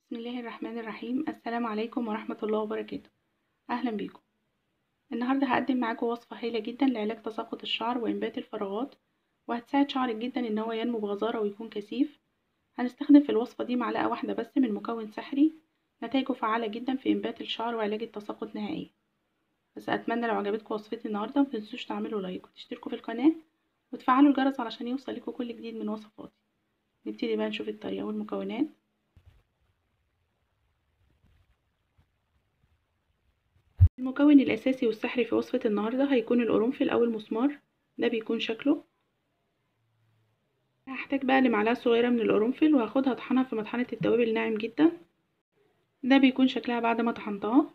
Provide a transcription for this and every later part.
بسم الله الرحمن الرحيم السلام عليكم ورحمة الله وبركاته أهلا بيكم النهاردة هقدم معاكم وصفة هايلة جدا لعلاج تساقط الشعر وإنبات الفراغات وهتساعد شعرك جدا إن هو ينمو بغزارة ويكون كثيف هنستخدم في الوصفة دي معلقة واحدة بس من مكون سحري نتائجه فعالة جدا في إنبات الشعر وعلاج التساقط نهائيا بس أتمنى لو عجبتكم وصفتي النهاردة متنسوش تعملوا لايك وتشتركوا في القناة وتفعلوا الجرس علشان يوصلكوا كل جديد من وصفاتي نبتدي بقى نشوف الطريقة والمكونات المكون الأساسي والسحري في وصفة النهاردة هيكون القرنفل أو المسمار ده بيكون شكله هحتاج بقى لمعلقة صغيرة من القرنفل وهاخدها اطحنها في مطحنة التوابل ناعم جدا ده بيكون شكلها بعد ما طحنتها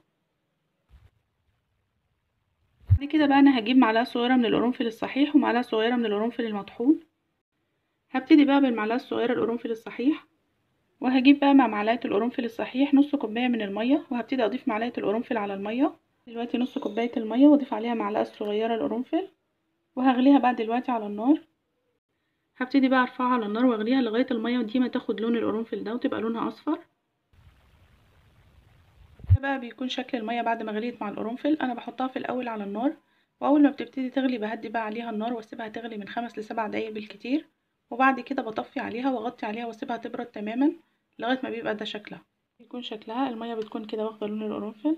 بعد كده بقى انا هجيب معلقة صغيرة من القرنفل الصحيح ومعلقة صغيرة من القرنفل المطحون هبتدي بقى بالمعلقة الصغيرة القرنفل الصحيح وهجيب بقى مع معلقة القرنفل الصحيح نص كوباية من المية وهبتدي اضيف معلقة القرنفل على المية دلوقتي نص كوباية المية واضيف عليها معلقة صغيرة القرنفل وهغليها بقى دلوقتي على النار هبتدي بقى ارفعها على النار واغليها لغاية المية دي ما تاخد لون القرنفل ده وتبقى لونها اصفر ده بقى بيكون شكل المية بعد ما غليت مع القرنفل انا بحطها في الاول على النار واول ما بتبتدي تغلي بهدي بقى عليها النار واسيبها تغلي من خمس لسبع دقايق بالكتير وبعد كده بطفي عليها واغطي عليها واسيبها تبرد تماما لغايه ما بيبقى ده شكلها بيكون شكلها الميه بتكون كده واخده لون القرنفل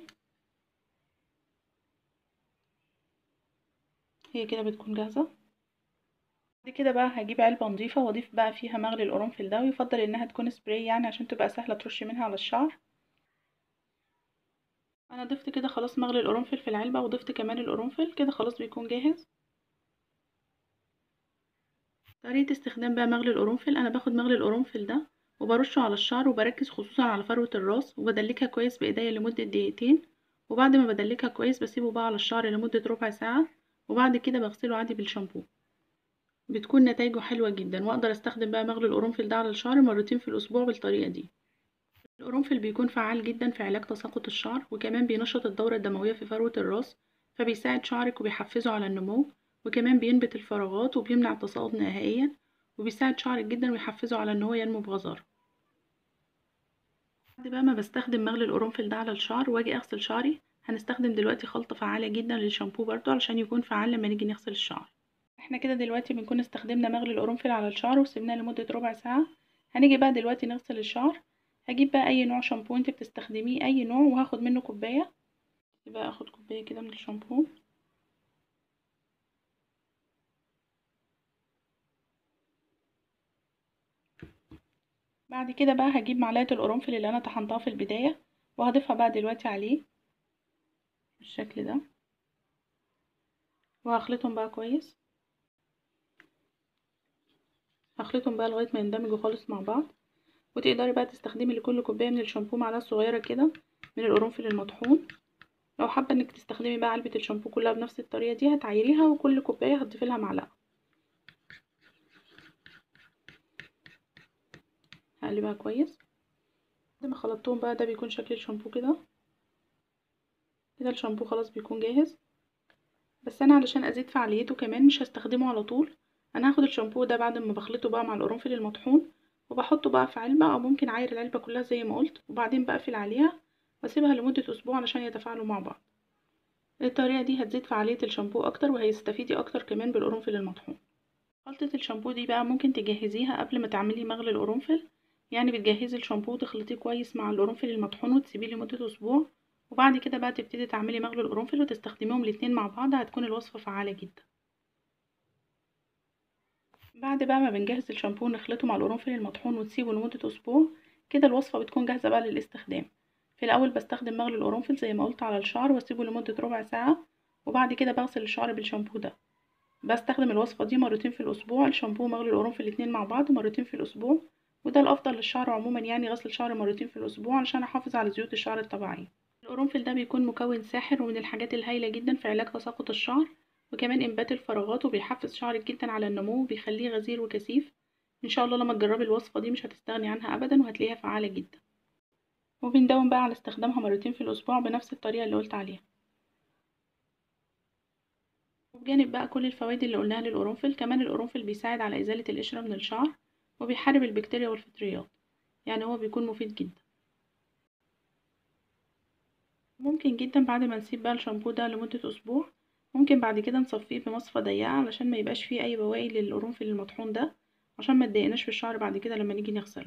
هي كده بتكون جاهزه بعد كده بقى هجيب علبه نظيفه واضيف بقى فيها مغلي القرنفل ده ويفضل انها تكون سبراي يعني عشان تبقى سهله ترش منها على الشعر انا ضفت كده خلاص مغلي القرنفل في العلبه وضفت كمان القرنفل كده خلاص بيكون جاهز طريقه استخدام بقى مغلي القرنفل انا باخد مغلي القرنفل ده وبرشه على الشعر وبركز خصوصا على فروة الراس وبدلكها كويس بايديا لمدة دقيقتين وبعد ما بدلكها كويس بسيبه بقى على الشعر لمدة ربع ساعة وبعد كده بغسله عادي بالشامبو بتكون نتايجه حلوة جدا واقدر استخدم بقى مغلي القرنفل ده على الشعر مرتين في الاسبوع بالطريقة دي القرنفل بيكون فعال جدا في علاج تساقط الشعر وكمان بينشط الدورة الدموية في فروة الراس فبيساعد شعرك وبيحفزه على النمو وكمان بينبت الفراغات وبيمنع التساقط نهائيا وبيساعد شعرك جدا ويحفزه على ان هو ينمو بغزارة بعد بقى ما بستخدم مغلي القرنفل ده على الشعر واجي اغسل شعري هنستخدم دلوقتي خلطة فعالة جدا للشامبو برضو علشان يكون فعال لما نيجي نغسل الشعر احنا كده دلوقتي بنكون استخدمنا مغلي القرنفل على الشعر وسيبناه لمدة ربع ساعة هنيجي بقى دلوقتي نغسل الشعر هجيب بقى اي نوع شامبو انت بتستخدميه اي نوع وهاخد منه كوباية بقى اخد كوباية كده من الشامبو بعد كده بقى هجيب معلقة القرنفل اللي انا طحنتها في البداية وهضيفها بقى دلوقتي عليه بالشكل ده وهخلطهم بقى كويس هخلطهم بقى لغاية ما يندمجوا خالص مع بعض وتقدري بقى تستخدمي لكل كوباية من الشامبو معلقة صغيرة كده من القرنفل المطحون لو حابة انك تستخدمي بقى علبة الشامبو كلها بنفس الطريقة دي هتعيريها وكل كوباية هتضيفي لها معلقة هقلبها كويس بعد ما خلطتهم بقى ده بيكون شكل الشامبو كده كده الشامبو خلاص بيكون جاهز بس انا علشان ازيد فعاليته كمان مش هستخدمه على طول انا هاخد الشامبو ده بعد ما بخلطه بقى مع القرنفل المطحون وبحطه بقى في علبة او ممكن اعاير العلبة كلها زي ما قلت وبعدين بقفل عليها واسيبها لمدة اسبوع علشان يتفاعلوا مع بعض الطريقة دي هتزيد فعالية الشامبو اكتر وهيستفيدي اكتر كمان بالقرنفل المطحون خلطة الشامبو دي بقى ممكن تجهزيها قبل ما تعملي مغلي القرنفل يعني بتجهزي الشامبو وتخلطيه كويس مع القرنفل المطحون وتسيبيه لمدة اسبوع وبعد كده بقى تبتدي تعملي مغلي القرنفل وتستخدميهم الاتنين مع بعض هتكون الوصفة فعالة جدا بعد بقى ما بنجهز الشامبو نخلطه مع القرنفل المطحون وتسيبه لمدة اسبوع كده الوصفة بتكون جاهزة بقى للاستخدام في الاول بستخدم مغلي القرنفل زي ما قلت على الشعر واسيبه لمدة ربع ساعة وبعد كده بغسل الشعر بالشامبو ده بستخدم الوصفة دي مرتين في الاسبوع الشامبو مغلي القرنفل الاتنين مع بعض مرتين في الاسبوع وده الافضل للشعر عموما يعني غسل الشعر مرتين في الاسبوع علشان احافظ على زيوت الشعر الطبيعيه القرنفل ده بيكون مكون ساحر ومن الحاجات الهايله جدا في علاج تساقط الشعر وكمان انبات الفراغات وبيحفز شعرك جدا على النمو وبيخليه غزير وكثيف ان شاء الله لما تجربي الوصفه دي مش هتستغني عنها ابدا وهتلاقيها فعاله جدا وبنداوم بقى على استخدامها مرتين في الاسبوع بنفس الطريقه اللي قلت عليها وبجانب بقى كل الفوائد اللي قلناها للقرنفل كمان القرنفل بيساعد على ازاله القشره من الشعر وبيحارب البكتيريا والفطريات يعني هو بيكون مفيد جدا ممكن جدا بعد ما نسيب بقى الشامبو ده لمدة اسبوع ممكن بعد كده نصفيه بمصفى ضيقة علشان ما يبقاش فيه اي بواقي للقرنفل المطحون ده عشان ما تضايقناش في الشعر بعد كده لما نيجي نغسله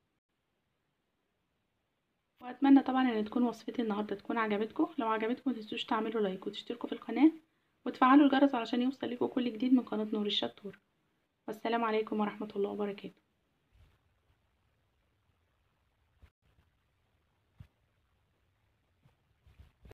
واتمنى طبعا ان تكون وصفتي النهارده تكون عجبتكم لو عجبتكم متنسوش تعملوا لايك وتشتركوا في القناه وتفعلوا الجرس علشان يوصل لكم كل جديد من قناه نور الشطور والسلام عليكم ورحمه الله وبركاته